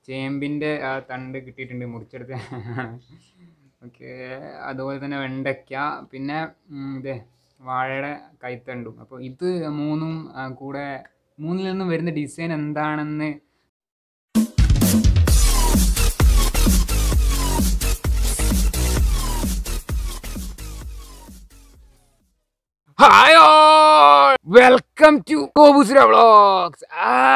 ചേമ്പിൻ്റെ ആ തണ്ട് കിട്ടിയിട്ടുണ്ട് മുറിച്ചെടുത്ത് ഓക്കെ അതുപോലെ തന്നെ വെണ്ടയ്ക്ക പിന്നെ ഉം, ഇതേ വാഴയുടെ കൈത്തണ്ടും അപ്പോൾ ഇത് മൂന്നും ആ, കൂടെ മൂന്നിൽ നിന്നും വരുന്ന ഡിസൈൻ എന്താണെന്ന് ഹായ് വെൽക്കം ടു കോബുസിര വ്ളോഗ്സ്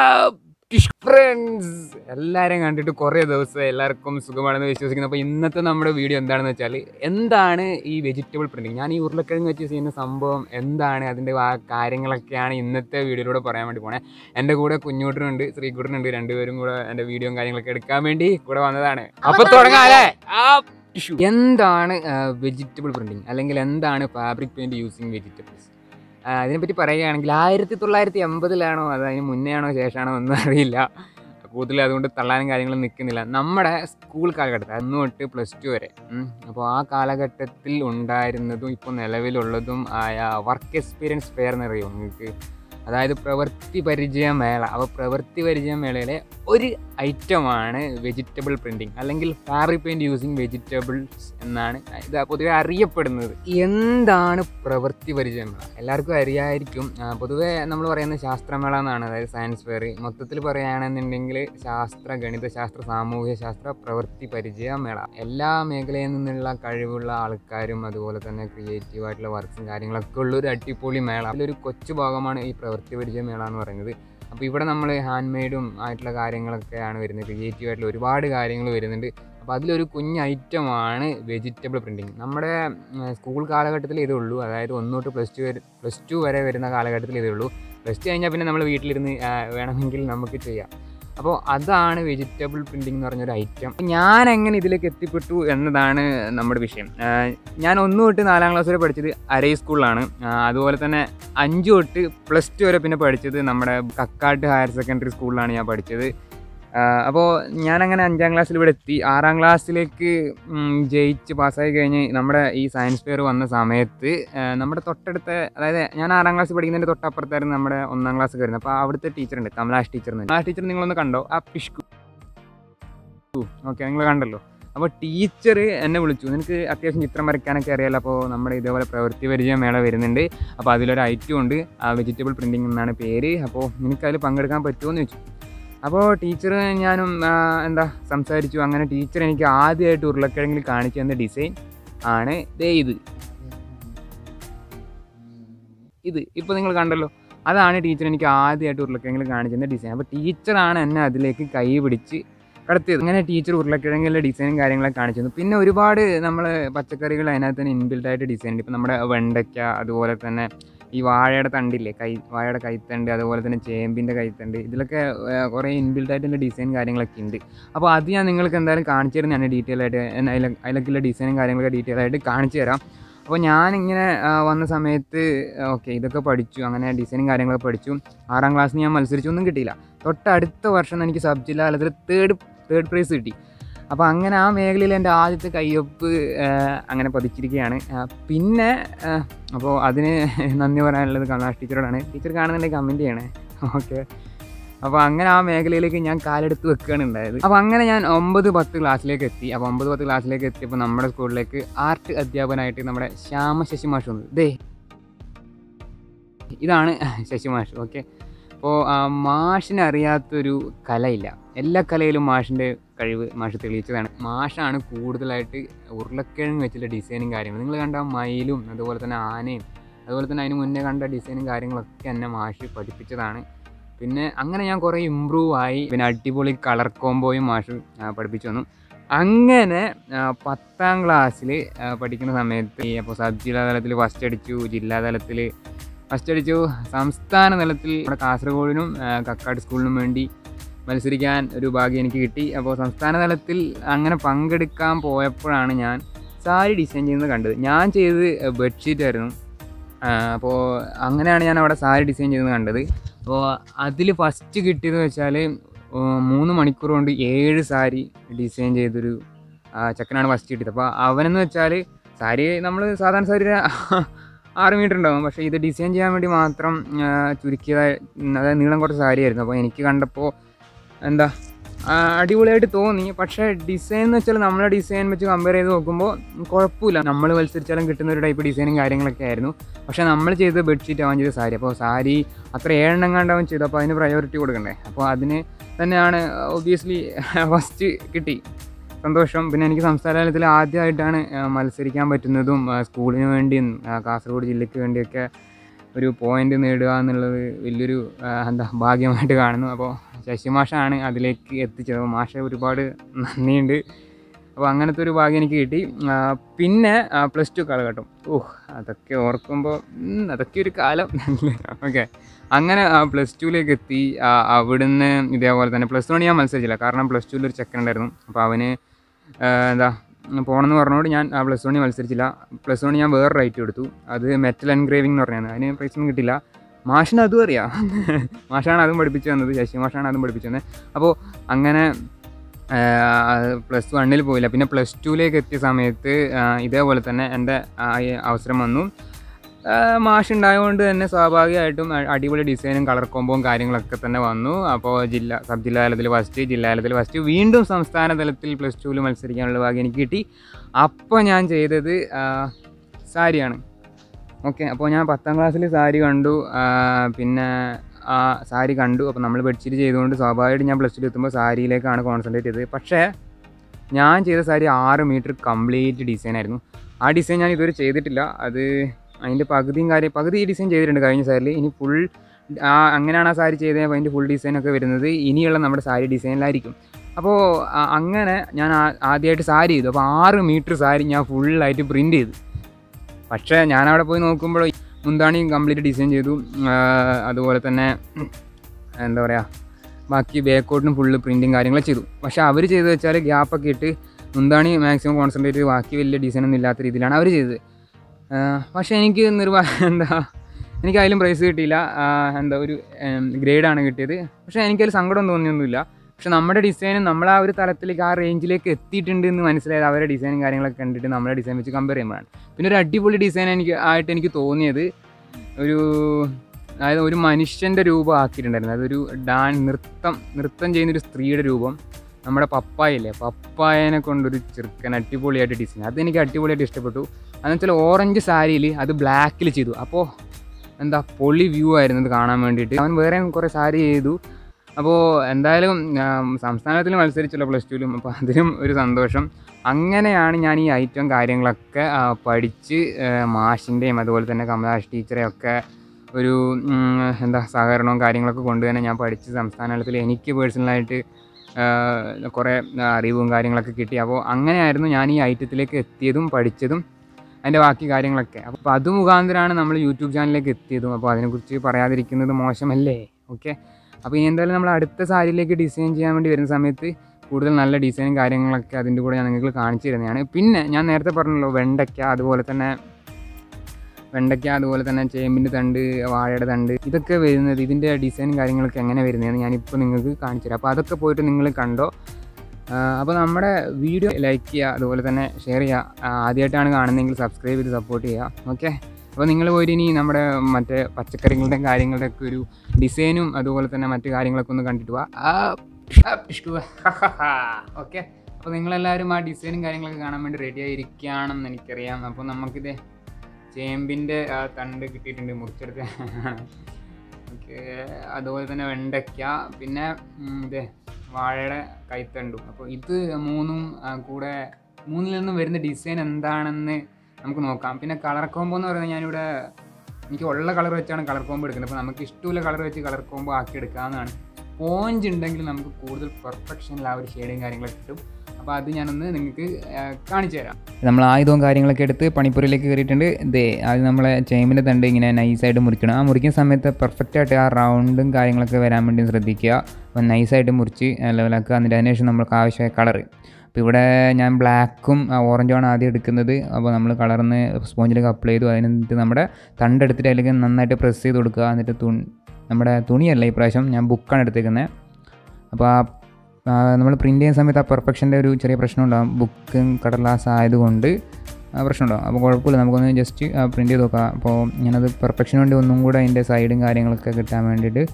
ഫ്രണ്ട്സ് എല്ലാവരും കണ്ടിട്ട് കുറേ ദിവസം എല്ലാവർക്കും സുഖമാണെന്ന് വിശ്വസിക്കുന്നു അപ്പോൾ ഇന്നത്തെ നമ്മുടെ വീഡിയോ എന്താണെന്ന് വെച്ചാൽ എന്താണ് ഈ വെജിറ്റബിൾ പ്രിൻറ്റിങ് ഞാൻ ഈ ഉരുളക്കിഴങ്ങ് വെച്ച് ചെയ്യുന്ന സംഭവം എന്താണ് അതിൻ്റെ ആ കാര്യങ്ങളൊക്കെയാണ് ഇന്നത്തെ വീഡിയോയിലൂടെ പറയാൻ വേണ്ടി പോണേ എൻ്റെ കൂടെ കുഞ്ഞൂട്ടനുണ്ട് ശ്രീകുട്ടനുണ്ട് രണ്ടുപേരും കൂടെ എൻ്റെ വീഡിയോയും കാര്യങ്ങളൊക്കെ എടുക്കാൻ വേണ്ടി കൂടെ വന്നതാണ് അപ്പോൾ തുടങ്ങാം അല്ലേ ആ ടിഷ്യൂ എന്താണ് വെജിറ്റബിൾ പ്രിൻറ്റിങ് അല്ലെങ്കിൽ എന്താണ് ഫാബ്രിക് പെയിൻറ് യൂസിങ് വെജിറ്റബിൾസ് അതിനെപ്പറ്റി പറയുകയാണെങ്കിൽ ആയിരത്തി തൊള്ളായിരത്തി എൺപതിലാണോ അത് അതിന് മുന്നേ ആണോ ശേഷമാണോ ഒന്നും അറിയില്ല കൂടുതൽ അതുകൊണ്ട് തള്ളാനും കാര്യങ്ങളും നിൽക്കുന്നില്ല നമ്മുടെ സ്കൂൾ കാലഘട്ടത്തിൽ അന്ന് തൊട്ട് പ്ലസ് ടു വരെ അപ്പോൾ ആ കാലഘട്ടത്തിൽ ഉണ്ടായിരുന്നതും ഇപ്പോൾ നിലവിലുള്ളതും ആയ വർക്ക് എക്സ്പീരിയൻസ് ഫെയർ എന്നറിയോ നിങ്ങൾക്ക് അതായത് പ്രവൃത്തി പരിചയ മേള അപ്പോൾ പ്രവൃത്തി പരിചയ മേളയിലെ ഒരു ഐറ്റമാണ് വെജിറ്റബിൾ പ്രിൻറ്റിങ് അല്ലെങ്കിൽ ഫാബ്രിക് പെയിൻറ് യൂസിങ് വെജിറ്റബിൾസ് എന്നാണ് ഇത് പൊതുവെ അറിയപ്പെടുന്നത് എന്താണ് പ്രവൃത്തി പരിചയ മേള എല്ലാവർക്കും അറിയായിരിക്കും ആ, പൊതുവെ നമ്മൾ പറയുന്നത് ശാസ്ത്രമേള എന്നാണ് അതായത് സയൻസ് ഫെയർ മൊത്തത്തിൽ പറയുകയാണെന്നുണ്ടെങ്കിൽ ശാസ്ത്ര ഗണിത ശാസ്ത്ര സാമൂഹ്യ ശാസ്ത്ര പ്രവൃത്തി പരിചയ മേള എല്ലാ മേഖലയിൽ നിന്നുള്ള കഴിവുള്ള ആൾക്കാരും അതുപോലെ തന്നെ ക്രിയേറ്റീവ് ആയിട്ടുള്ള വർക്ക്സും കാര്യങ്ങളൊക്കെ ഉള്ള ഒരു അടിപൊളി മേള അതിലൊരു കൊച്ചു ഭാഗമാണ് ഈ പ്രവൃത്തി പരിചയ മേള എന്ന് പറയുന്നത് അപ്പോൾ ഇവിടെ നമ്മൾ ഹാൻഡ് മെയ്ഡും ആയിട്ടുള്ള കാര്യങ്ങളൊക്കെയാണ് വരുന്നത് ക്രിയേറ്റീവ് ആയിട്ടുള്ള ഒരുപാട് കാര്യങ്ങൾ വരുന്നുണ്ട് അപ്പോൾ അതിലൊരു കുഞ്ഞ് ഐറ്റമാണ് വെജിറ്റബിൾ പ്രിൻറ്റിങ് നമ്മുടെ ഉം, സ്കൂൾ കാലഘട്ടത്തിൽ ഇതേ ഉള്ളൂ അതായത് ഒന്ന് തൊട്ട് പ്ലസ് ടു വരെ പ്ലസ് ടു വരെ വരുന്ന കാലഘട്ടത്തിൽ ഇതേ ഉള്ളൂ പ്ലസ് ടു കഴിഞ്ഞാൽ പിന്നെ നമ്മൾ വീട്ടിലിരുന്ന് ആ, വേണമെങ്കിൽ നമുക്ക് ചെയ്യാം അപ്പോൾ അതാണ് വെജിറ്റബിൾ പ്രിൻറ്റിംഗ് എന്ന് പറഞ്ഞൊരു ഐറ്റം ഞാൻ എങ്ങനെ ഇതിലേക്ക് എത്തിപ്പെട്ടു എന്നതാണ് നമ്മുടെ വിഷയം ആ, ഞാൻ ഒന്ന് തൊട്ട് നാലാം ക്ലാസ് വരെ പഠിച്ചത് അരൈ സ്കൂളിലാണ് ആ, അതുപോലെ തന്നെ അഞ്ച് തൊട്ട് പ്ലസ് ടു വരെ പിന്നെ പഠിച്ചത് നമ്മുടെ കക്കാട്ട് ഹയർ സെക്കൻഡറി സ്കൂളിലാണ് ഞാൻ പഠിച്ചത് അപ്പോൾ ഞാനങ്ങനെ അഞ്ചാം ക്ലാസ്സിൽ ഇവിടെ എത്തി ആറാം ക്ലാസ്സിലേക്ക് ഉം, ജയിച്ച് പാസ്സായി കഴിഞ്ഞ് നമ്മുടെ ഈ സയൻസ് ഫെയർ വന്ന സമയത്ത് ആ, നമ്മുടെ തൊട്ടടുത്ത അതായത് ഞാൻ ആറാം ക്ലാസ്സിൽ പഠിക്കുന്നതിൻ്റെ തൊട്ടപ്പുറത്തായിരുന്നു നമ്മുടെ ഒന്നാം ക്ലാസ് വരുന്നത് അപ്പോൾ അവിടുത്തെ ടീച്ചറുണ്ട് കമലാഷ് ടീച്ചർ എന്ന് ആ ടീച്ചർ നിങ്ങളൊന്ന് കണ്ടോ ആ പിഷ്കു ഓക്കെ നിങ്ങൾ കണ്ടല്ലോ അപ്പോൾ ടീച്ചർ എന്നെ വിളിച്ചു നിനക്ക് അത്യാവശ്യം ചിത്രം വരയ്ക്കാനൊക്കെ അറിയാലോ അപ്പോൾ നമ്മുടെ ഇതേപോലെ പ്രവൃത്തി പരിചയ മേള വരുന്നുണ്ട് അപ്പോൾ അതിലൊരു ഐറ്റം ഉണ്ട് വെജിറ്റബിൾ പ്രിൻറ്റിംഗ് എന്നാണ് പേര് അപ്പോൾ നിനക്ക് അതിൽ പങ്കെടുക്കാൻ പറ്റുമോ എന്ന് ചോദിച്ചു അപ്പോൾ ടീച്ചർ ഞാനും ആ, എന്താ സംസാരിച്ചു അങ്ങനെ ടീച്ചർ എനിക്ക് ആദ്യമായിട്ട് ഉരുളക്കിഴങ്ങിൽ കാണിച്ചു തന്ന ഡിസൈൻ ആണ് ദേ ഇത് ഇത് ഇപ്പോൾ നിങ്ങൾ കണ്ടല്ലോ അതാണ് ടീച്ചർ എനിക്ക് ആദ്യമായിട്ട് ഉരുളക്കിഴങ്ങിൽ കാണിച്ചു തന്ന ഡിസൈൻ അപ്പോൾ ടീച്ചറാണ് എന്നെ അതിലേക്ക് കൈ പിടിച്ച് കടത്തിയത് അങ്ങനെ ടീച്ചർ ഉരുളക്കിഴങ്ങിലെ ഡിസൈനും കാര്യങ്ങളൊക്കെ കാണിച്ചു തന്നു പിന്നെ ഒരുപാട് നമ്മൾ പച്ചക്കറികൾ അതിനകത്ത് തന്നെ ഇൻബിൽഡ് ആയിട്ട് ഡിസൈൻ ഉണ്ട് ഇപ്പം നമ്മുടെ വെണ്ടയ്ക്ക അതുപോലെ തന്നെ ഈ വാഴയുടെ തണ്ടില്ലേ കൈ വാഴയുടെ കൈത്തണ്ട് അതുപോലെ തന്നെ ചേമ്പിൻ്റെ കൈത്തണ്ട് ഇതിലൊക്കെ ഏർ, കുറേ ഇൻബിൽഡ് ആയിട്ടുള്ള ഡിസൈൻ കാര്യങ്ങളൊക്കെ ഉണ്ട് അപ്പോൾ അത് ഞാൻ നിങ്ങൾക്ക് എന്തായാലും കാണിച്ചു തരുന്നതാണ് ഡീറ്റെയിൽ ആയിട്ട് എന്നെ അതിലെ അതിലൊക്കെയുള്ള ഡിസൈനും കാര്യങ്ങളൊക്കെ ഡീറ്റെയിൽ ആയിട്ട് കാണിച്ചു തരാം അപ്പോൾ ഞാനിങ്ങനെ ആ, വന്ന സമയത്ത് ഓക്കെ ഇതൊക്കെ പഠിച്ചു അങ്ങനെ ഡിസൈനും കാര്യങ്ങളൊക്കെ പഠിച്ചു ആറാം ക്ലാസ്സിൽ ഞാൻ മത്സരിച്ചു ഒന്നും കിട്ടിയില്ല തൊട്ടടുത്ത വർഷം എനിക്ക് സബ് ജില്ലാ തലത്തിൽ തേർഡ് തേർഡ് പ്രൈസ് കിട്ടി അപ്പോൾ അങ്ങനെ ആ മേഖലയിൽ എൻ്റെ ആദ്യത്തെ കയ്യൊപ്പ് ആ, അങ്ങനെ പതിച്ചിരിക്കുകയാണ് ആ, പിന്നെ ആ, അപ്പോൾ അതിന് നന്ദി പറയാനുള്ളത് കമലാഷ് ടീച്ചറോടാണ് ടീച്ചർ കാണുന്നുണ്ടെങ്കിൽ കമൻറ്റ് ചെയ്യണേ ഓക്കെ അപ്പോൾ അങ്ങനെ ആ മേഖലയിലേക്ക് ഞാൻ കാലെടുത്ത് വെക്കുകയാണ് ഉണ്ടായത് അപ്പോൾ അങ്ങനെ ഞാൻ ഒമ്പത് പത്ത് ക്ലാസ്സിലേക്ക് എത്തി അപ്പോൾ ഒമ്പത് പത്ത് ക്ലാസ്സിലേക്ക് എത്തിയപ്പോൾ നമ്മുടെ സ്കൂളിലേക്ക് ആർട്ട് അധ്യാപകനായിട്ട് നമ്മുടെ ശ്യാമ ശശി മാഷ് വന്നു ദേ ഇതാണ് ശശി മാഷ് ഓക്കെ അപ്പോൾ മാഷിന് അറിയാത്തൊരു കലയില്ല എല്ലാ കലയിലും മാഷിൻ്റെ കഴിവ് മാഷ് തെളിയിച്ചതാണ് മാഷാണ് കൂടുതലായിട്ട് ഉരുളക്കിഴങ്ങ് വെച്ചുള്ള ഡിസൈനും കാര്യങ്ങളും നിങ്ങൾ കണ്ട മയിലും അതുപോലെ തന്നെ ആനയും അതുപോലെ തന്നെ അതിന് മുന്നേ കണ്ട ഡിസൈനും കാര്യങ്ങളൊക്കെ എന്നെ മാഷ് പഠിപ്പിച്ചതാണ് പിന്നെ അങ്ങനെ ഞാൻ കുറേ ഇമ്പ്രൂവ് ആയി പിന്നെ അടിപൊളി കളർ കോംബോയും മാഷ് ആ, പഠിപ്പിച്ചു തന്നു അങ്ങനെ ആ, പത്താം ക്ലാസ്സിൽ പഠിക്കുന്ന സമയത്ത് ഈ അപ്പോൾ സബ് ജില്ലാ തലത്തിൽ ഫസ്റ്റ് അടിച്ചു ജില്ലാ തലത്തിൽ ഫസ്റ്റ് അടിച്ചു സംസ്ഥാന തലത്തിൽ നമ്മുടെ കാസർഗോഡിനും ആ, കക്കാട് സ്കൂളിനും വേണ്ടി മത്സരിക്കാൻ ഒരു ഭാഗ്യം എനിക്ക് കിട്ടി അപ്പോൾ സംസ്ഥാന തലത്തിൽ അങ്ങനെ പങ്കെടുക്കാൻ പോയപ്പോഴാണ് ഞാൻ സാരി ഡിസൈൻ ചെയ്യുന്നത് കണ്ടത് ഞാൻ ചെയ്തത് ബെഡ്ഷീറ്റ് ആയിരുന്നു അപ്പോൾ അങ്ങനെയാണ് ഞാൻ അവിടെ സാരി ഡിസൈൻ ചെയ്യുന്നത് കണ്ടത് അപ്പോൾ അതിൽ ഫസ്റ്റ് കിട്ടിയതെന്ന് വെച്ചാൽ മൂന്ന് മണിക്കൂർ കൊണ്ട് ഏഴ് സാരി ഡിസൈൻ ചെയ്തൊരു ആ, ചെക്കനാണ് ഫസ്റ്റ് കിട്ടിയത് അപ്പോൾ അവനെന്ന് വെച്ചാൽ സാരി നമ്മൾ സാധാരണ സാരി ഒരു ആറ് മീറ്റർ ഉണ്ടാവും പക്ഷേ ഇത് ഡിസൈൻ ചെയ്യാൻ വേണ്ടി മാത്രം ആ, ചുരുക്കിയതായി ഉം, അതായത് നീളം കുറച്ച് സാരി ആയിരുന്നു അപ്പോൾ എനിക്ക് കണ്ടപ്പോൾ എന്താ ആ, അടിപൊളിയായിട്ട് തോന്നി പക്ഷേ ഡിസൈൻ എന്ന് വെച്ചാൽ നമ്മളെ ഡിസൈൻ വെച്ച് കമ്പയർ ചെയ്ത് നോക്കുമ്പോൾ കുഴപ്പമില്ല നമ്മൾ മത്സരിച്ചാലും കിട്ടുന്ന ഒരു ടൈപ്പ് ഡിസൈനും കാര്യങ്ങളൊക്കെ ആയിരുന്നു പക്ഷേ നമ്മൾ ചെയ്ത ബെഡ്ഷീറ്റ് അവൻ ചെയ്ത സാരി അപ്പോൾ സാരി അത്ര ഏഴെണ്ണം കണ്ട് അവൻ ചെയ്തു അപ്പോൾ അതിന് പ്രയോറിറ്റി കൊടുക്കണ്ടേ അപ്പോൾ അതിന് തന്നെയാണ് ഒബിയസ്ലി ഫസ്റ്റ് കിട്ടി സന്തോഷം പിന്നെ എനിക്ക് സംസ്ഥാന തലത്തിൽ ആദ്യമായിട്ടാണ് ആ, മത്സരിക്കാൻ പറ്റുന്നതും ആ, സ്കൂളിന് വേണ്ടിയും ആ, കാസർഗോഡ് ജില്ലയ്ക്ക് വേണ്ടിയൊക്കെ ഒരു പോയിന്റ് നേടുക എന്നുള്ളത് വലിയൊരു ആ, എന്താ ഭാഗ്യമായിട്ട് കാണുന്നു അപ്പോൾ ശശി മാഷാണ് അതിലേക്ക് എത്തിച്ചത് അപ്പോൾ മാഷ ഒരുപാട് നന്ദിയുണ്ട് അപ്പോൾ അങ്ങനത്തെ ഒരു ഭാഗ്യം എനിക്ക് കിട്ടി ആ, പിന്നെ പ്ലസ് ടു കാലഘട്ടം ഓഹ് അതൊക്കെ ഓർക്കുമ്പോൾ ഉം, അതൊക്കെ ഒരു കാലം ഓക്കെ അങ്ങനെ പ്ലസ് ടുവിലേക്ക് എത്തി ആ, അവിടുന്ന് ഇതേപോലെ തന്നെ പ്ലസ് വൺ ഞാൻ മത്സരിച്ചില്ല കാരണം പ്ലസ് ടുവിൽ ഒരു ചെക്കൻ ഉണ്ടായിരുന്നു അപ്പോൾ അവന് ആ, എന്താ പോകണമെന്ന് പറഞ്ഞുകൊണ്ട് ഞാൻ പ്ലസ് വണ്ണിൽ മത്സരിച്ചില്ല പ്ലസ് വണ്ണിൽ ഞാൻ വേറെ റൈറ്റ് എടുത്തു അത് മെറ്റൽ എൻഗ്രേവിംഗ് എന്ന് പറഞ്ഞാൽ അതിന് പ്രൈസ് ഒന്നും കിട്ടില്ല മാഷിന് അതും അറിയാം മാഷാണ് അതും പഠിപ്പിച്ചു തന്നത് ശശി മാഷാണ് അതും പഠിപ്പിച്ചു തന്നത് അപ്പോൾ അങ്ങനെ പ്ലസ് വണ്ണിൽ പോയില്ല പിന്നെ പ്ലസ് ടുവിലേക്ക് എത്തിയ സമയത്ത് ആ, ഇതേപോലെ തന്നെ എൻ്റെ ആ, ഈ അവസരം വന്നു ആ, മാഷ് ഉണ്ടായതുകൊണ്ട് തന്നെ സ്വാഭാവികമായിട്ടും അ- അടിപൊളി ഡിസൈനും കളർ കോമ്പവും കാര്യങ്ങളൊക്കെ തന്നെ വന്നു അപ്പോൾ ജില്ല സബ് ജില്ലാ തലത്തിൽ ഫസ്റ്റ് ജില്ലാ തലത്തിൽ ഫസ്റ്റ് വീണ്ടും സംസ്ഥാന തലത്തിൽ പ്ലസ് ടുവിൽ മത്സരിക്കാനുള്ള ഭാഗ്യം എനിക്ക് കിട്ടി അപ്പോൾ ഞാൻ ചെയ്തത് ആ, സാരിയാണ് ഓക്കെ അപ്പോൾ ഞാൻ പത്താം ക്ലാസ്സിൽ സാരി കണ്ടു ആ, പിന്നെ ആ സാരി കണ്ടു അപ്പോൾ നമ്മൾ ബെഡ്ഷീറ്റ് ചെയ്തുകൊണ്ട് സ്വാഭാവികമായിട്ട് ഞാൻ പ്ലസ് ടു എത്തുമ്പോൾ സാരിയിലേക്കാണ് കോൺസെൻട്രേറ്റ് ചെയ്തത് പക്ഷേ ഞാൻ ചെയ്ത സാരി ആറ് മീറ്റർ കംപ്ലീറ്റ് ഡിസൈൻ ആയിരുന്നു ആ ഡിസൈൻ ഞാൻ ഇതുവരെ ചെയ്തിട്ടില്ല അത് അതിൻ്റെ പകുതിയും കാര്യം പകുതി ഡിസൈൻ ചെയ്തിട്ടുണ്ട് കഴിഞ്ഞ സാരിയിൽ ഇനി ഫുൾ ആ അങ്ങനെയാണ് ആ സാരി ചെയ്തത് അപ്പോൾ അതിൻ്റെ ഫുൾ ഡിസൈനൊക്കെ വരുന്നത് ഇനിയുള്ള നമ്മുടെ സാരി ഡിസൈനിലായിരിക്കും അപ്പോൾ ആ- അങ്ങനെ ഞാൻ ആ- ആദ്യമായിട്ട് സാരി ചെയ്തു അപ്പോൾ ആറ് മീറ്റർ സാരി ഞാൻ ഫുള്ളായിട്ട് പ്രിൻറ്റ് ചെയ്തു പക്ഷേ ഞാൻ അവിടെ പോയി നോക്കുമ്പോൾ മുന്താണി കംപ്ലീറ്റ് ഡിസൈൻ ചെയ്തു ആ, അതുപോലെ തന്നെ എന്താ പറയുക ബാക്കി ബാക്കോട്ടിനും ഫുള്ള് പ്രിൻറ്റും കാര്യങ്ങളൊക്കെ ചെയ്തു പക്ഷേ അവർ ചെയ്തത് വെച്ചാൽ ഗ്യാപ്പൊക്കെ ഇട്ട് മുന്താണി മാക്സിമം കോൺസെൻട്രേറ്റ് ചെയ്ത് ബാക്കി വലിയ ഡിസൈനൊന്നും ഇല്ലാത്ത രീതിയിലാണ് അവർ ചെയ്തത് ആ, പക്ഷേ എനിക്ക് നിർവാ എന്താ എനിക്ക് അതിലും പ്രൈസ് കിട്ടിയില്ല ആ, എന്താ ഒരു ഗ്രേഡാണ് കിട്ടിയത് പക്ഷേ എനിക്കതിൽ സങ്കടം തോന്നിയൊന്നുമില്ല പക്ഷെ നമ്മുടെ ഡിസൈനും നമ്മൾ ആ ഒരു തലത്തിലേക്ക് ആ റേഞ്ചിലേക്ക് എത്തിയിട്ടുണ്ട് എന്ന് മനസ്സിലായത് അവരുടെ ഡിസൈനും കാര്യങ്ങളൊക്കെ കണ്ടിട്ട് നമ്മുടെ ഡിസൈൻ വെച്ച് കമ്പയർ ചെയ്യുമ്പോഴാണ് പിന്നെ ഒരു അടിപൊളി ഡിസൈൻ എനിക്ക് ആയിട്ട് എനിക്ക് തോന്നിയത് ഒരു അതായത് ഒരു മനുഷ്യൻ്റെ രൂപം ആക്കിയിട്ടുണ്ടായിരുന്നു അതൊരു ഡാൻ നൃത്തം നൃത്തം ചെയ്യുന്നൊരു സ്ത്രീയുടെ രൂപം നമ്മുടെ പപ്പായല്ലേ പപ്പായനെ കൊണ്ടൊരു ചെറുക്കൻ അടിപൊളിയായിട്ട് ഡിസൈൻ അതെനിക്ക് അടിപൊളിയായിട്ട് ഇഷ്ടപ്പെട്ടു അതെന്ന് വെച്ചാൽ ഓറഞ്ച് സാരിയിൽ അത് ബ്ലാക്കിൽ ചെയ്തു അപ്പോൾ എന്താ പൊളി വ്യൂ ആയിരുന്നു ഇത് കാണാൻ വേണ്ടിയിട്ട് അവൻ വേറെയും കുറേ സാരി ചെയ്തു അപ്പോൾ എന്തായാലും ആം, സംസ്ഥാനത്തിൽ മത്സരിച്ചല്ലോ പ്ലസ് ടുവിലും അപ്പോൾ അതിലും ഒരു സന്തോഷം അങ്ങനെയാണ് ഞാൻ ഈ ഐറ്റം കാര്യങ്ങളൊക്കെ ആ, പഠിച്ച് ആ, മാഷിൻ്റെയും അതുപോലെ തന്നെ കമലാഷ് ടീച്ചറെയൊക്കെ ഒരു ഉം, എന്താ സഹകരണവും കാര്യങ്ങളൊക്കെ കൊണ്ട് തന്നെ ഞാൻ പഠിച്ച് സംസ്ഥാന തലത്തിൽ എനിക്ക് പേഴ്സണലായിട്ട് കുറേ അറിവും കാര്യങ്ങളൊക്കെ കിട്ടി അപ്പോൾ അങ്ങനെയായിരുന്നു ഞാൻ ഈ ഐറ്റത്തിലേക്ക് എത്തിയതും പഠിച്ചതും അതിൻ്റെ ബാക്കി കാര്യങ്ങളൊക്കെ അപ്പോൾ അത് മുഖാന്തരമാണ് നമ്മൾ യൂട്യൂബ് ചാനലിലേക്ക് എത്തിയതും അപ്പോൾ അതിനെക്കുറിച്ച് പറയാതിരിക്കുന്നത് മോശമല്ലേ ഓക്കെ അപ്പോൾ ഇനി എന്തായാലും നമ്മൾ അടുത്ത സാരിയിലേക്ക് ഡിസൈൻ ചെയ്യാൻ വേണ്ടി വരുന്ന സമയത്ത് കൂടുതൽ നല്ല ഡിസൈനും കാര്യങ്ങളൊക്കെ അതിൻ്റെ കൂടെ ഞാൻ നിങ്ങൾക്ക് കാണിച്ചു തരുന്നതാണ് പിന്നെ ഞാൻ നേരത്തെ പറഞ്ഞല്ലോ വെണ്ടയ്ക്ക അതുപോലെ തന്നെ വെണ്ടയ്ക്ക അതുപോലെ തന്നെ ചേമ്പിൻ്റെ തണ്ട് വാഴയുടെ തണ്ട് ഇതൊക്കെ വരുന്നത് ഇതിൻ്റെ ഡിസൈനും കാര്യങ്ങളൊക്കെ എങ്ങനെ വരുന്നതെന്ന് ഞാനിപ്പോൾ നിങ്ങൾക്ക് കാണിച്ചു തരാം അപ്പോൾ അതൊക്കെ പോയിട്ട് നിങ്ങൾ കണ്ടോ അപ്പോൾ നമ്മുടെ വീഡിയോ ലൈക്ക് ചെയ്യുക അതുപോലെ തന്നെ ഷെയർ ചെയ്യുക ആ, ആദ്യമായിട്ടാണ് കാണുന്നതെങ്കിൽ സബ്സ്ക്രൈബ് ചെയ്ത് സപ്പോർട്ട് ചെയ്യുക ഓക്കെ അപ്പോൾ നിങ്ങൾ പോയിട്ട് ഇനി നമ്മുടെ മറ്റേ പച്ചക്കറികളുടെയും കാര്യങ്ങളുടെ ഒക്കെ ഒരു ഡിസൈനും അതുപോലെ തന്നെ മറ്റു കാര്യങ്ങളൊക്കെ ഒന്ന് കണ്ടിട്ട് പോവാ ഓക്കെ അപ്പോൾ നിങ്ങളെല്ലാവരും ആ ഡിസൈനും കാര്യങ്ങളൊക്കെ കാണാൻ വേണ്ടി റെഡി ആയിരിക്കുകയാണെന്ന് എനിക്കറിയാം അപ്പോൾ നമുക്കിത് ചേമ്പിൻ്റെ ആ തണ്ട് കിട്ടിയിട്ടുണ്ട് മുറിച്ചെടുത്ത് ഓക്കെ അതുപോലെ തന്നെ വെണ്ടയ്ക്ക പിന്നെ ഉം, ഇത് വാഴയുടെ കൈത്തണ്ടും അപ്പോൾ ഇത് മൂന്നും ആ, കൂടെ മൂന്നിൽ നിന്നും വരുന്ന ഡിസൈൻ എന്താണെന്ന് നമുക്ക് നോക്കാം പിന്നെ കളർ കോംബോ എന്ന് പറയുന്നത് ഞാനിവിടെ എനിക്ക് ഉള്ള കളർ വെച്ചാണ് കളർ കോംബോ എടുക്കുന്നത് അപ്പോൾ നമുക്ക് ഇഷ്ടമുള്ള കളർ വെച്ച് കളർ കോംബോ ആക്കി എടുക്കാവുന്നതാണ് സ്പോഞ്ച് ഉണ്ടെങ്കിൽ നമുക്ക് കൂടുതൽ പെർഫെക്ഷനിൽ ആ ഒരു ഷെയ്ഡും കാര്യങ്ങളൊക്കെ കിട്ടും അപ്പോൾ അത് ഞാനൊന്ന് നിങ്ങൾക്ക് ആ, കാണിച്ചു തരാം നമ്മൾ ആയുധവും കാര്യങ്ങളൊക്കെ എടുത്ത് പണിപ്പുരയിലേക്ക് കയറിയിട്ടുണ്ട് ഇതേ അത് നമ്മളെ ചേമ്പിൻ്റെ തണ്ട് ഇങ്ങനെ നൈസായിട്ട് മുറിക്കണം ആ മുറിക്കുന്ന സമയത്ത് പെർഫെക്റ്റ് ആയിട്ട് ആ റൗണ്ടും കാര്യങ്ങളൊക്കെ വരാൻ വേണ്ടി ശ്രദ്ധിക്കുക അപ്പോൾ നൈസായിട്ട് മുറിച്ച് ലെവലാക്കുക എന്നിട്ട് അതിനുശേഷം നമ്മൾക്ക് ആവശ്യമായ കളറ് അപ്പോൾ ഇവിടെ ഞാൻ ബ്ലാക്കും ഓറഞ്ചുമാണ് ആദ്യം എടുക്കുന്നത് അപ്പോൾ നമ്മൾ കളർന്ന് സ്പോഞ്ചിലേക്ക് അപ്ലൈ ചെയ്തു അതിനെന്നിട്ട് നമ്മുടെ തണ്ടെടുത്തിട്ട് അതിലേക്ക് നന്നായിട്ട് പ്രസ് ചെയ്ത് കൊടുക്കുക എന്നിട്ട് തുണി നമ്മുടെ തുണിയല്ല ഈ പ്രാവശ്യം ഞാൻ ബുക്കാണ് എടുത്തേക്കുന്നത് അപ്പോൾ ആ നമ്മൾ പ്രിൻറ്റ് ചെയ്യുന്ന സമയത്ത് ആ പെർഫെക്ഷൻ്റെ ഒരു ചെറിയ പ്രശ്നം ഉണ്ടാകും ബുക്കും കടലാസ് ആയതുകൊണ്ട് ആ പ്രശ്നം ഉണ്ടാകും അപ്പോൾ കുഴപ്പമില്ല നമുക്കൊന്ന് ജസ്റ്റ് പ്രിൻറ്റ് ചെയ്ത് നോക്കാം അപ്പോൾ ഞാനത് പെർഫെക്ഷന് വേണ്ടി ഒന്നും കൂടെ അതിൻ്റെ സൈഡും കാര്യങ്ങളൊക്കെ കിട്ടാൻ വേണ്ടിയിട്ട്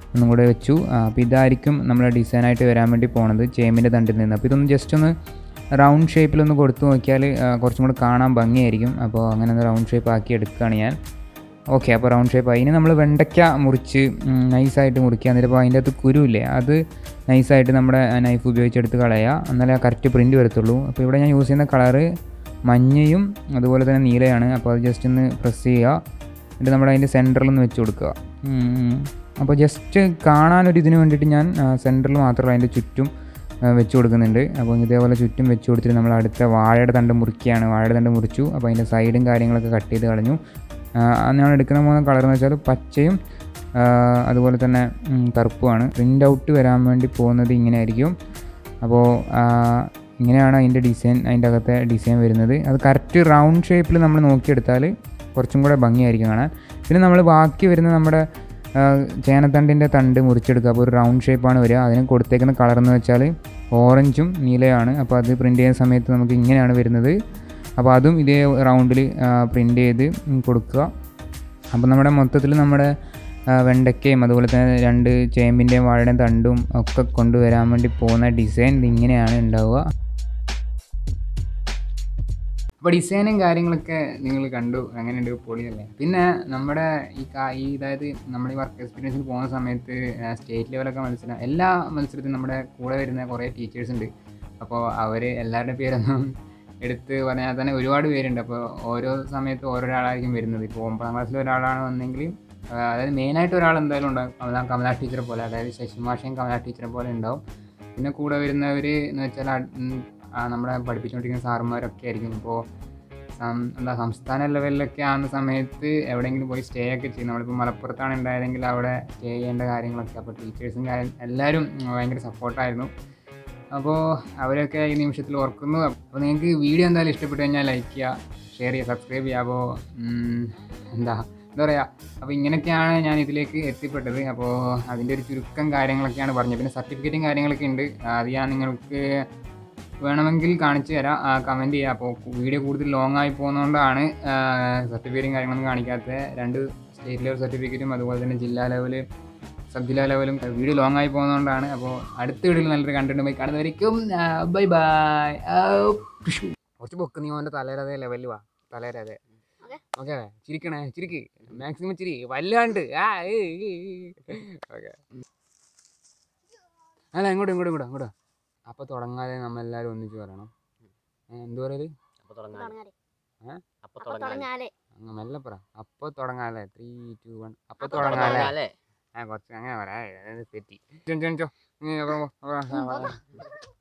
ഒന്നും കൂടെ വെച്ചു അപ്പോൾ ഇതായിരിക്കും നമ്മുടെ ഡിസൈനായിട്ട് വരാൻ വേണ്ടി പോണത് ചേമ്പിൻ്റെ തണ്ടിൽ നിന്ന് അപ്പോൾ ഇതൊന്ന് ജസ്റ്റ് ഒന്ന് റൗണ്ട് ഷേപ്പിലൊന്ന് കൊടുത്തു നോക്കിയാൽ ആ, കുറച്ചും കൂടെ കാണാൻ ഭംഗിയായിരിക്കും അപ്പോൾ അങ്ങനെ ഒന്ന് റൗണ്ട് ഷേപ്പ് ആക്കി എടുക്കുകയാണ് ഞാൻ ഓക്കെ അപ്പോൾ റൗണ്ട് ഷേപ്പ് അതിന് നമ്മൾ വെണ്ടയ്ക്ക മുറിച്ച് നൈസായിട്ട് മുറിക്കുക എന്നിട്ട് അപ്പോൾ അതിൻ്റെ അകത്ത് കുരുവില്ലേ അത് നൈസായിട്ട് നമ്മുടെ നൈഫ് ഉപയോഗിച്ചെടുത്ത് കളയുക എന്നാലേ ആ കറക്റ്റ് പ്രിൻറ്റ് വരത്തുള്ളൂ അപ്പോൾ ഇവിടെ ഞാൻ യൂസ് ചെയ്യുന്ന കളറ് മഞ്ഞയും അതുപോലെ തന്നെ നീലയാണ് അപ്പോൾ അത് ജസ്റ്റ് ഒന്ന് പ്രസ് ചെയ്യുക എന്നിട്ട് നമ്മുടെ അതിൻ്റെ സെൻറ്ററിൽ ഒന്ന് വെച്ച് കൊടുക്കുക ഉം. അപ്പോൾ ജസ്റ്റ് കാണാനൊരു ഇതിന് വേണ്ടിയിട്ട് ഞാൻ സെൻറ്ററിൽ മാത്രമല്ല അതിൻ്റെ ചുറ്റും ആ, വെച്ച് കൊടുക്കുന്നുണ്ട് അപ്പോൾ ഇതേപോലെ ചുറ്റും വെച്ച് കൊടുത്തിട്ട് നമ്മൾ അടുത്ത വാഴയുടെ തണ്ട് മുറിക്കുകയാണ് വാഴയുടെ തണ്ട് മുറിച്ചു അപ്പോൾ അതിൻ്റെ സൈഡും കാര്യങ്ങളൊക്കെ കട്ട് ചെയ്ത് കളഞ്ഞു ആ, ഞാൻ എടുക്കുന്ന മൂന്ന് കളർ എന്ന് വെച്ചാൽ പച്ചയും ആ, അതുപോലെ തന്നെ ഉം, കറുപ്പുമാണ് പ്രിൻ്റ് ഔട്ട് വരാൻ വേണ്ടി പോകുന്നത് ഇങ്ങനെ ആയിരിക്കും അപ്പോൾ ആ, ഇങ്ങനെയാണ് അതിൻ്റെ ഡിസൈൻ അതിൻ്റെ അകത്തെ ഡിസൈൻ വരുന്നത് അത് കറക്റ്റ് റൗണ്ട് ഷേപ്പിൽ നമ്മൾ നോക്കിയെടുത്താൽ കുറച്ചും കൂടെ ഭംഗിയായിരിക്കും കാണാൻ പിന്നെ നമ്മൾ ബാക്കി വരുന്ന നമ്മുടെ ആ, ചേനത്തണ്ടിൻ്റെ തണ്ട് മുറിച്ചെടുക്കുക അപ്പോൾ ഒരു റൗണ്ട് ഷേപ്പാണ് വരിക അതിന് കൊടുത്തേക്കുന്ന കളർ എന്ന് വെച്ചാൽ ഓറഞ്ചും നീലയാണ് അപ്പോൾ അത് പ്രിൻ്റ് ചെയ്യുന്ന സമയത്ത് നമുക്ക് ഇങ്ങനെയാണ് വരുന്നത് അപ്പോൾ അതും ഇതേ റൗണ്ടിൽ പ്രിൻ്റ് ചെയ്ത് ഉം, കൊടുക്കുക അപ്പോൾ നമ്മുടെ മൊത്തത്തിൽ നമ്മുടെ ആ, വെണ്ടയ്ക്കയും അതുപോലെ തന്നെ രണ്ട് ചേമ്പിൻ്റെയും വാഴയുടെയും തണ്ടും ഒക്കെ കൊണ്ടുവരാൻ വേണ്ടി പോകുന്ന ഡിസൈൻ ഇതിങ്ങനെയാണ് ഉണ്ടാവുക അപ്പോൾ ഡിസൈനും കാര്യങ്ങളൊക്കെ നിങ്ങൾ കണ്ടു അങ്ങനെയുണ്ട് പൊളിയല്ലേ പിന്നെ നമ്മുടെ ഈ കാ- ഈ അതായത് നമ്മുടെ ഈ വർക്ക് എക്സ്പീരിയൻസിൽ പോകുന്ന സമയത്ത് സ്റ്റേറ്റ് ലെവലൊക്കെ മത്സരം എല്ലാ മത്സരത്തിലും നമ്മുടെ കൂടെ വരുന്ന കുറേ ടീച്ചേഴ്സ് ഉണ്ട് അപ്പോൾ അവർ എല്ലാവരുടെ പേരൊന്നും എടുത്ത് പറഞ്ഞാൽ തന്നെ ഒരുപാട് പേരുണ്ട് അപ്പോൾ ഓരോ സമയത്ത് ഓരോരാളായിരിക്കും വരുന്നത് ഇപ്പോൾ ഒമ്പതാം ക്ലാസ്സിൽ ഒരാളാണ് വന്നെങ്കിൽ ആ, അതായത് മെയിനായിട്ട് ഒരാൾ എന്തായാലും ഉണ്ടാവും കമലാ കമലാ ടീച്ചറെ പോലെ അതായത് ശശിമാഷയും കമലാ ടീച്ചറെ പോലെ ഉണ്ടാവും പിന്നെ കൂടെ വരുന്നവർ എന്ന് വെച്ചാൽ അഡ്- ഉം, ആ, നമ്മളെ പഠിപ്പിച്ചുകൊണ്ടിരിക്കുന്ന സാറുമാരൊക്കെ ആയിരിക്കും ഇപ്പോൾ എന്താ സംസ്ഥാന ലെവലിലൊക്കെ ആകുന്ന സമയത്ത് എവിടെയെങ്കിലും പോയി സ്റ്റേ ഒക്കെ ചെയ്യും നമ്മളിപ്പോൾ മലപ്പുറത്താണ് ഉണ്ടായതെങ്കിൽ അവിടെ സ്റ്റേ ചെയ്യേണ്ട കാര്യങ്ങളൊക്കെ അപ്പോൾ ടീച്ചേഴ്സും കാര്യം എല്ലാവരും ഭയങ്കര സപ്പോർട്ടായിരുന്നു അപ്പോൾ അവരൊക്കെ ഈ നിമിഷത്തിൽ ഓർക്കുന്നു അപ്പോൾ നിങ്ങൾക്ക് വീഡിയോ എന്തായാലും ഇഷ്ടപ്പെട്ടു കഴിഞ്ഞാൽ ലൈക്ക് ചെയ്യുക ഷെയർ ചെയ്യുക സബ്സ്ക്രൈബ് ചെയ്യുക അപ്പോൾ ഉം, എന്താ എന്താ പറയുക അപ്പോൾ ഇങ്ങനെയൊക്കെയാണ് ഞാൻ ഇതിലേക്ക് എത്തിപ്പെട്ടത് അപ്പോൾ അതിൻ്റെ ഒരു ചുരുക്കം കാര്യങ്ങളൊക്കെയാണ് പറഞ്ഞത് പിന്നെ സർട്ടിഫിക്കറ്റും കാര്യങ്ങളൊക്കെ ഉണ്ട് അത് ഞാൻ നിങ്ങൾക്ക് വേണമെങ്കിൽ കാണിച്ചു തരാം കമൻറ്റ് ചെയ്യുക അപ്പോൾ വീഡിയോ കൂടുതൽ ലോങ് ആയി പോകുന്നതുകൊണ്ടാണ് സർട്ടിഫിക്കറ്റും കാര്യങ്ങളൊന്നും കാണിക്കാത്തത് രണ്ട് സ്റ്റേറ്റ് ലെവൽ സർട്ടിഫിക്കറ്റും അതുപോലെ തന്നെ ജില്ലാ ലെവൽ സബ് ജില്ലാ ലെവലും വീഡിയോ ലോങ് ആയി പോകുന്നതുകൊണ്ടാണ് അപ്പോൾ അടുത്ത വീഡിയോയിൽ നല്ലൊരു കണ്ടന്റ് പോയി കാണുന്നവരേക്കും ബൈ ബൈ കുറച്ച് പൊക്ക് നീ ഓൻ്റെ തലേരതേ ലെവലിൽ വാ തലേരതേ ഓക്കെ ചിരിക്കണേ ചിരിക്ക് മാക്സിമം ചിരി വല്ലാണ്ട് ആ ഓക്കെ അല്ല ഇങ്ങോട്ട് ഇങ്ങോട്ട് ഇങ്ങോട്ട് ഇങ്ങോട്ട് അപ്പോൾ തുടങ്ങാതെ നമ്മളെല്ലാവരും ഒന്നിച്ച് പറയണം ഏ, എന്ത് പറയല് അപ്പൊ തുടങ്ങാം തുടങ്ങാലേ ഏ? അപ്പൊ അപ്പൊ തുടങ്ങാം തുടങ്ങാലേ അങ്ങ് മെല്ലെ പറ അപ്പോൾ തുടങ്ങാല്ലേ ത്രീ ടു വൺ അപ്പോൾ അപ്പൊ തുടങ്ങാല്ലേ തുടങ്ങാല്ലേ ആ കുറച്ച് അങ്ങനെ പറയാം തെറ്റി ചോ ചോ ചോ